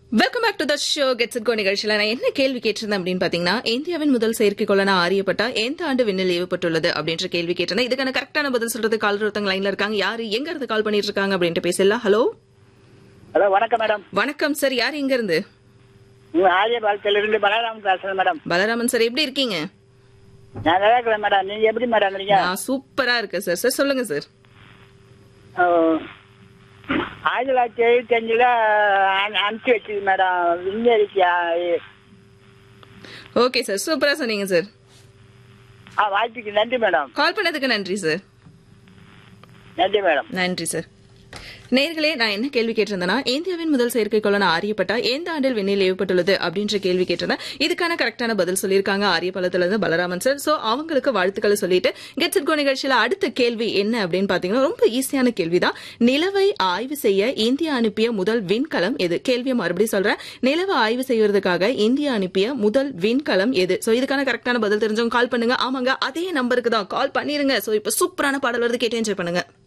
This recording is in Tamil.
welcome back to the show get set go நிகழ்ச்சியில் நான் என்ன கேள்வி கேட்டிருந்தேன் அப்படின்னு பாத்தீங்கன்னா இந்தியாவின் முதல் செயற்கைக்கோளனா ஆரியப்பட்டா எந்த ஆண்டு விண்ணில் ஏவப்பட்டுள்ளது அப்படின்ற கேள்வி கேட்டிருந்தேன் இதுக்கான கரெக்டான பதில் சொல்றது கால் ஒருத்தங்க லைன்ல இருக்காங்க யாரு எங்க இருந்து கால் பண்ணிட்டு இருக்காங்க அப்படின்ட்டு பேசலாம் ஹலோ ஹலோ வணக்கம் மேடம் வணக்கம் சார் யார் எங்க இருந்து உங்க ஆரிய வாழ்க்கையிலிருந்து பலராமன் பேசுறேன் மேடம் பலராமன் சார் எப்படி இருக்கீங்க நான் நல்லா இருக்கிறேன் மேடம் நீங்க எப்படி மேடம் இருக்கீங்க நான் சூப்பரா இருக்கேன் சார் சார் சொல்லுங்க சார் அஹ், ஆயிரத்தி தொள்ளாயிரத்தி எழுபத்தி அஞ்சுல அனு- அனுப்பிச்சு வச்சது மேடம் விண்வெளிக்கு அஹ், ஓகே சார் சூப்பரா சொன்னீங்க சார் ஆ வாழ்த்துக்கு நன்றி மேடம் கால் பண்ணதுக்கு நன்றி சார் நன்றி மேடம் நன்றி சார் நேர்களே நான் என்ன கேள்வி கேட்டிருந்தேன்னா இந்தியாவின் முதல் செயற்கைக்கோளன் ஆரியப்பட்டா எந்த ஆண்டில் விண்ணில் ஏவப்பட்டுள்ளது அப்படின்ற கேள்வி கேட்டிருந்தேன் இதுக்கான கரெக்டான பதில் சொல்லியிருக்காங்க ஆரியபலத்துல இருந்து பலராமன் சார் சோ அவங்களுக்கு வாழ்த்துக்களை சொல்லிட்டு கெட்ஸ் கோ நிகழ்ச்சியில அடுத்த கேள்வி என்ன அப்படின்னு பாத்தீங்கன்னா ரொம்ப ஈஸியான கேள்விதான் நிலவை ஆய்வு செய்ய இந்தியா அனுப்பிய முதல் விண்கலம் எது கேள்வியை மறுபடியும் சொல்றேன் நிலவை ஆய்வு செய்வதற்காக இந்தியா அனுப்பிய முதல் விண்கலம் எது சோ இதுக்கான கரெக்டான பதில் தெரிஞ்சவங்க கால் பண்ணுங்க ஆமாங்க அதே நம்பருக்கு தான் கால் பண்ணிருங்க சோ இப்ப சூப்பரான பாடல் வருது கேட்டு என்ஜாய் பண்ணுங்க